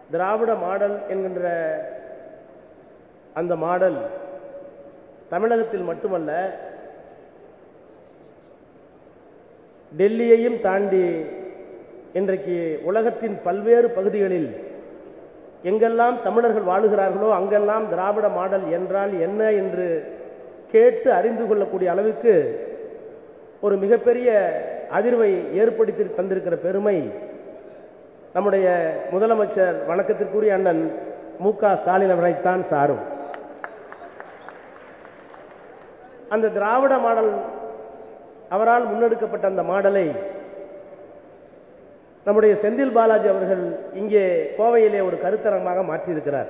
திராவிட model என்கின்ற அந்த model தமிழகத்தில் மட்டுமல்ல டெல்லியையும் தாண்டி இன்றைக்கு உலகத்தின் பல்வேறு பகுதிகளில் எங்கெல்லாம் தமிழர்கள் வாழுகிறார்களோ அங்கெல்லாம் திராவிட மாடல் என்றால் என்ன என்று கேட்டு அறிந்து கொள்ளக்கூடிய அளவுக்கு ஒரு மிகப்பெரிய அதிர்வை ஏற்படுத்தி தந்திருக்கிற பெருமை நம்முடைய முதலமைச்சர் வணக்கத்திற்குரிய அண்ணன் மு க ஸ்டாலின் அவரைத்தான் சாரும் அந்த திராவிட மாடல் அவரால் முன்னெடுக்கப்பட்ட அந்த மாடலை நம்முடைய செந்தில் பாலாஜி அவர்கள் இங்கே கோவையிலே ஒரு கருத்தரங்கமாக மாற்றியிருக்கிறார்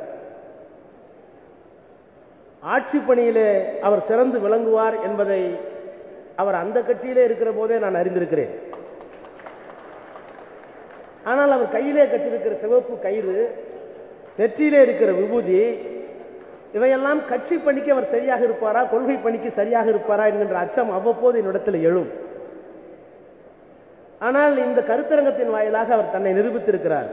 ஆட்சி பணியிலே அவர் சிறந்து விளங்குவார் என்பதை அவர் அந்த கட்சியிலே இருக்கிற போதே நான் அறிந்திருக்கிறேன் ஆனால் அவர் கையிலே கட்டியிருக்கிற சிவப்பு கயிறு நெற்றியிலே இருக்கிற விபூதி இவையெல்லாம் கட்சி பணிக்கு அவர் சரியாக இருப்பாரா கொள்கை பணிக்கு சரியாக இருப்பாரா என்கின்ற அச்சம் அவ்வப்போது என்னிடத்தில் எழும் ஆனால் இந்த கருத்தரங்கத்தின் வாயிலாக அவர் தன்னை நிரூபித்திருக்கிறார்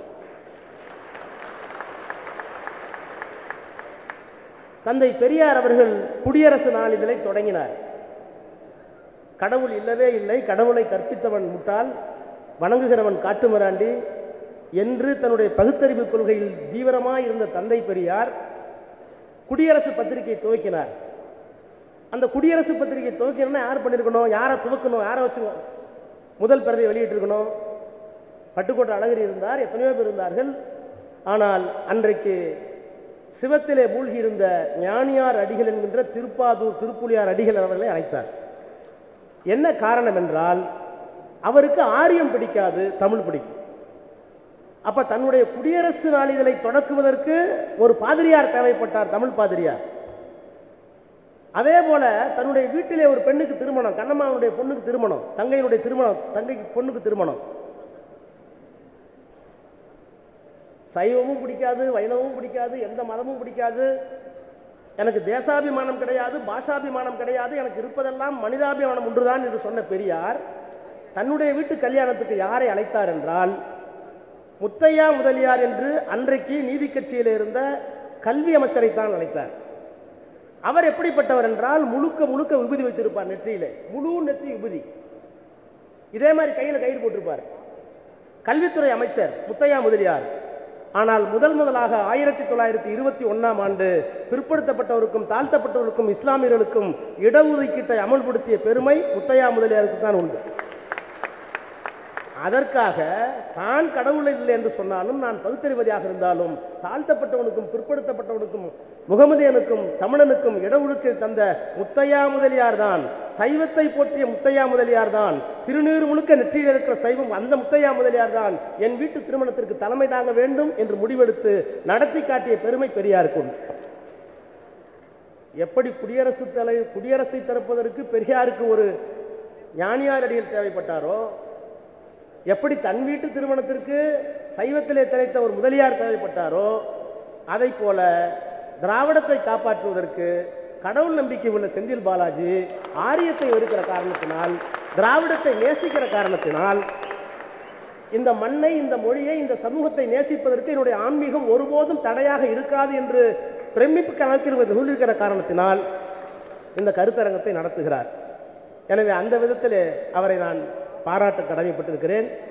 தந்தை பெரியார் அவர்கள் குடியரசு நாளிதழை தொடங்கினார் கடவுள் இல்லவே இல்லை கடவுளை கற்பித்தவன் முட்டாள் வணங்குகிறவன் காட்டுமிராண்டி என்று தன்னுடைய பகுத்தறிவு கொள்கையில் தீவிரமாய் இருந்த தந்தை பெரியார் குடியரசு பத்திரிகை துவக்கினார் அந்த குடியரசு பத்திரிகை துவக்கணும்னா யார் பண்ணியிருக்கணும் யாரை துவக்கணும் யாரை வச்சு முதல் பிரதியை வெளியிட்டிருக்கணும் பட்டுக்கோட்டை அழகர் இருந்தார் எத்தனையோ பேர் இருந்தார்கள் ஆனால் அன்றைக்கு சிவத்திலே மூழ்கி இருந்த ஞானியார் அடிகள் என்கின்ற திருப்பாதூர் திருப்புலியார் அடிகள் அவர்களை அழைத்தார் என்ன காரணம் என்றால் அவருக்கு ஆரியம் பிடிக்காது தமிழ் பிடிக்கும் அப்ப தன்னுடைய குடியரசு நாளிதழை தொடக்குவதற்கு ஒரு பாதிரியார் தேவைப்பட்டார் தமிழ் பாதிரியார் அதே போல தன்னுடைய வீட்டிலே ஒரு பெண்ணுக்கு திருமணம் கண்ணம்மாவுடைய பொண்ணுக்கு திருமணம் தங்கையினுடைய திருமணம் தங்கைக்கு பொண்ணுக்கு திருமணம் சைவமும் பிடிக்காது வைணவமும் பிடிக்காது எந்த மதமும் பிடிக்காது எனக்கு தேசாபிமானம் கிடையாது பாஷாபிமானம் கிடையாது எனக்கு இருப்பதெல்லாம் மனிதாபிமானம் ஒன்றுதான் என்று சொன்ன பெரியார் தன்னுடைய வீட்டு கல்யாணத்துக்கு யாரை அழைத்தார் என்றால் முத்தையா முதலியார் என்று அன்றைக்கு நீதி கட்சியில் இருந்த கல்வி அமைச்சரை தான் அழைத்தார் அவர் எப்படிப்பட்டவர் என்றால் முழுக்க முழுக்க விபூதி வைத்திருப்பார் நெற்றியிலே முழு நெற்றி விபூதி இதே மாதிரி கையில் கயிறு போட்டிருப்பார் கல்வித்துறை அமைச்சர் முத்தையா முதலியார் ஆனால் முதல் முதலாக ஆயிரத்தி தொள்ளாயிரத்தி இருபத்தி ஒன்னாம் ஆண்டு பிற்படுத்தப்பட்டவருக்கும் தாழ்த்தப்பட்டவருக்கும் இஸ்லாமியர்களுக்கும் இடஒதுக்கீட்டை அமல்படுத்திய பெருமை முத்தையா முதலியாருக்கு தான் உண்டு அதற்காக தான் கடவுள் இல்லை என்று சொன்னாலும் நான் பகுத்தறிவதியாக இருந்தாலும் தாழ்த்தப்பட்டவனுக்கும் பிற்படுத்தப்பட்டவனுக்கும் முகமதியனுக்கும் தமிழனுக்கும் இடஒதுக்கீடு தந்த முத்தையா முதலியார் தான் சைவத்தை போற்றிய முத்தையா முதலியார் தான் திருநீர் முழுக்க நெற்றியில் இருக்கிற சைவம் அந்த முத்தையா முதலியார் தான் என் வீட்டு திருமணத்திற்கு தலைமை தாங்க வேண்டும் என்று முடிவெடுத்து நடத்தி காட்டிய பெருமை பெரியாருக்கு உண்டு எப்படி குடியரசு தலை குடியரசை திறப்பதற்கு பெரியாருக்கு ஒரு ஞானியார் அடியில் தேவைப்பட்டாரோ எப்படி தன் வீட்டு திருமணத்திற்கு சைவத்திலே திளைத்த ஒரு முதலியார் தேவைப்பட்டாரோ அதை போல திராவிடத்தை காப்பாற்றுவதற்கு கடவுள் நம்பிக்கை உள்ள செந்தில் பாலாஜி ஆரியத்தை வெறுக்கிற காரணத்தினால் திராவிடத்தை நேசிக்கிற காரணத்தினால் இந்த மண்ணை இந்த மொழியை இந்த சமூகத்தை நேசிப்பதற்கு என்னுடைய ஆன்மீகம் ஒருபோதும் தடையாக இருக்காது என்று பிரமிப்பு கணக்கில் சொல்லியிருக்கிற காரணத்தினால் இந்த கருத்தரங்கத்தை நடத்துகிறார் எனவே அந்த விதத்தில் அவரை நான் பாராட்ட கடமைப்பட்டிருக்கிறேன்